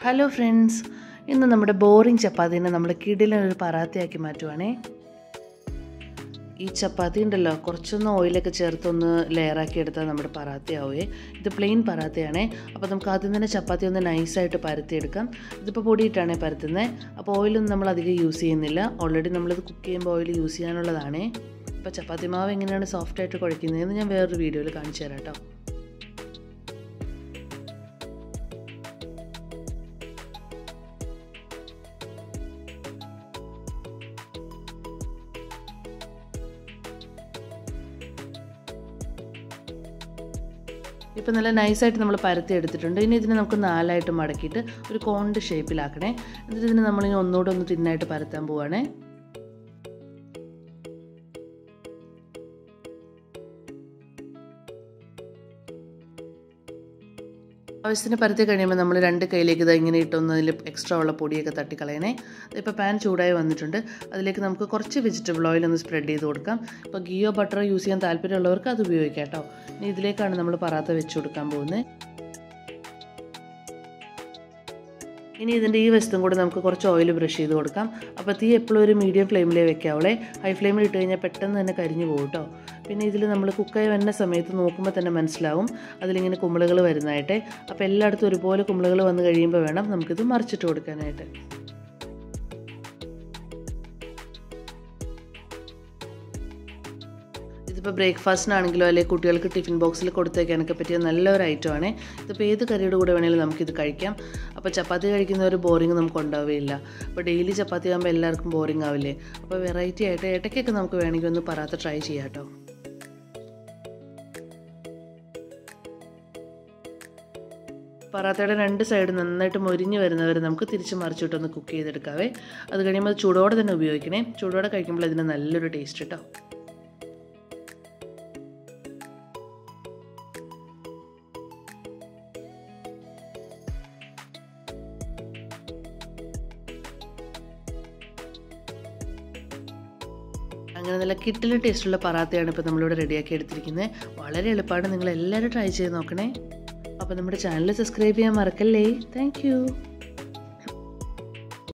hello friends ഇന്ന് നമ്മുടെ boring ചപ്പാത്തീനെ നമ്മൾ കിടിലൊരു പറാത്തയാക്കി മാറ്റുവാണേ ഈ ചപ്പാത്തി ഉണ്ടല്ലോ കുറച്ചൊന്ന് ഓയിലൊക്കെ ചേർത്തൊന്ന് ലെയറാക്കി എടുത്താൽ നമ്മുടെ പറാത്തയാവേ ഇത് പ്ലെയിൻ പറാത്തയാണേ അപ്പോൾ നമുക്ക് ആദ്യം തന്നെ ചപ്പാത്തി ഒന്ന് നൈസായിട്ട് പരത്തിയെടുക്കാം ഇതിപ്പോൾ പൊടിയിട്ടാണേ പരത്തുന്നത് അപ്പോൾ ഓയിലൊന്നും നമ്മൾ അധികം യൂസ് ചെയ്യുന്നില്ല ഓൾറെഡി നമ്മളിത് കുക്ക് ചെയ്യുമ്പോൾ ഓയിൽ യൂസ് ചെയ്യാനുള്ളതാണേ അപ്പോൾ ചപ്പാത്തി മാവ് എങ്ങനെയാണ് സോഫ്റ്റായിട്ട് കുഴയ്ക്കുന്നതെന്ന് ഞാൻ വേറൊരു വീഡിയോയിൽ കാണിച്ചു തരാം കേട്ടോ ഇപ്പം നല്ല നൈസായിട്ട് നമ്മൾ പരത്തി എടുത്തിട്ടുണ്ട് ഇനി ഇതിനെ നമുക്ക് നാലായിട്ട് മടക്കിയിട്ട് ഒരു കോണ്ട് ഷേപ്പിലാക്കണേ എന്നിട്ട് ഇതിനെ നമ്മളിനി ഒന്നുകൂടെ ഒന്ന് തിന്നായിട്ട് പരത്താൻ പോവാണേ ആവശ്യത്തിന് പരത്തി കഴിയുമ്പോൾ നമ്മൾ രണ്ട് കൈയിലേക്ക് ഇത് ഇങ്ങനെ ഇട്ടൊന്ന് അതിൽ എക്സ്ട്രാ ഉള്ള പൊടിയൊക്കെ തട്ടിക്കളയണേ ഇപ്പോൾ പാൻ ചൂടായി വന്നിട്ടുണ്ട് അതിലേക്ക് നമുക്ക് കുറച്ച് വെജിറ്റബിൾ ഓയിൽ ഒന്ന് സ്പ്രെഡ് ചെയ്ത് കൊടുക്കാം ഇപ്പോൾ ഗീയോ ബട്ടറോ യൂസ് ചെയ്യാൻ താല്പര്യമുള്ളവർക്ക് അത് ഉപയോഗിക്കാം കേട്ടോ ഇനി ഇതിലേക്കാണ് നമ്മൾ പറാത്ത വെച്ച് കൊടുക്കാൻ പോകുന്നത് ഇനി ഇതിൻ്റെ ഈ വശത്തും കൂടെ നമുക്ക് കുറച്ച് ഓയിൽ ബ്രഷ് ചെയ്ത് കൊടുക്കാം അപ്പോൾ തീ എപ്പോഴും ഒരു മീഡിയം ഫ്ലെയിമിലേ വെക്കാവളെ ഹൈ ഫ്ലെയിമിൽ ഇട്ട് കഴിഞ്ഞാൽ പെട്ടെന്ന് തന്നെ കരിഞ്ഞു പോകും കേട്ടോ പിന്നെ ഇതിൽ നമ്മൾ കുക്കായി വരുന്ന സമയത്ത് നോക്കുമ്പോൾ തന്നെ മനസ്സിലാവും അതിലിങ്ങനെ കുമ്പളുകൾ വരുന്നതായിട്ട് അപ്പോൾ എല്ലായിടത്തും ഒരുപോലെ കുമ്പളുകൾ വന്ന് കഴിയുമ്പോൾ വേണം നമുക്കിത് മറിച്ചിട്ട് കൊടുക്കാനായിട്ട് ഇതിപ്പോൾ ബ്രേക്ക്ഫാസ്റ്റിനാണെങ്കിലോ അല്ലെങ്കിൽ കുട്ടികൾക്ക് ടിഫിൻ ബോക്സിൽ കൊടുത്തേക്കാനൊക്കെ പറ്റിയ നല്ലൊരു ഐറ്റമാണ് ഇതിപ്പോൾ ഏത് കറിയുടെ കൂടെ വേണമെങ്കിലും നമുക്കിത് കഴിക്കാം അപ്പോൾ ചപ്പാത്തി കഴിക്കുന്ന ഒരു ബോറിങ് നമുക്ക് ഉണ്ടാവുകയില്ല അപ്പോൾ ഡെയിലി ചപ്പാത്തി ആകുമ്പോൾ എല്ലാവർക്കും ബോറിങ് ആവില്ലേ അപ്പോൾ വെറൈറ്റി ആയിട്ട് ഇടയ്ക്കൊക്കെ നമുക്ക് വേണമെങ്കിൽ ഒന്ന് പറാത്ത ട്രൈ ചെയ്യാം കേട്ടോ പറാത്തയുടെ രണ്ട് സൈഡ് നന്നായിട്ട് മൊരിഞ്ഞ് വരുന്നവരെ നമുക്ക് തിരിച്ച് മറിച്ചിട്ടൊന്ന് കുക്ക് ചെയ്തെടുക്കാവേ അത് കഴിയുമ്പോൾ ചൂടോടെ തന്നെ ഉപയോഗിക്കണേ ചൂടോടെ കഴിക്കുമ്പോൾ അതിന് നല്ലൊരു ടേസ്റ്റ് കേട്ടോ അങ്ങനെ നല്ല കിട്ടിലെ ടേസ്റ്റുള്ള പറാത്തയാണ് ഇപ്പോൾ നമ്മളിവിടെ റെഡിയാക്കി എടുത്തിരിക്കുന്നത് വളരെ എളുപ്പമാണ് നിങ്ങൾ എല്ലാവരും ട്രൈ ചെയ്ത് നോക്കണേ അപ്പോൾ നമ്മുടെ ചാനൽ സബ്സ്ക്രൈബ് ചെയ്യാൻ മറക്കല്ലേ താങ്ക്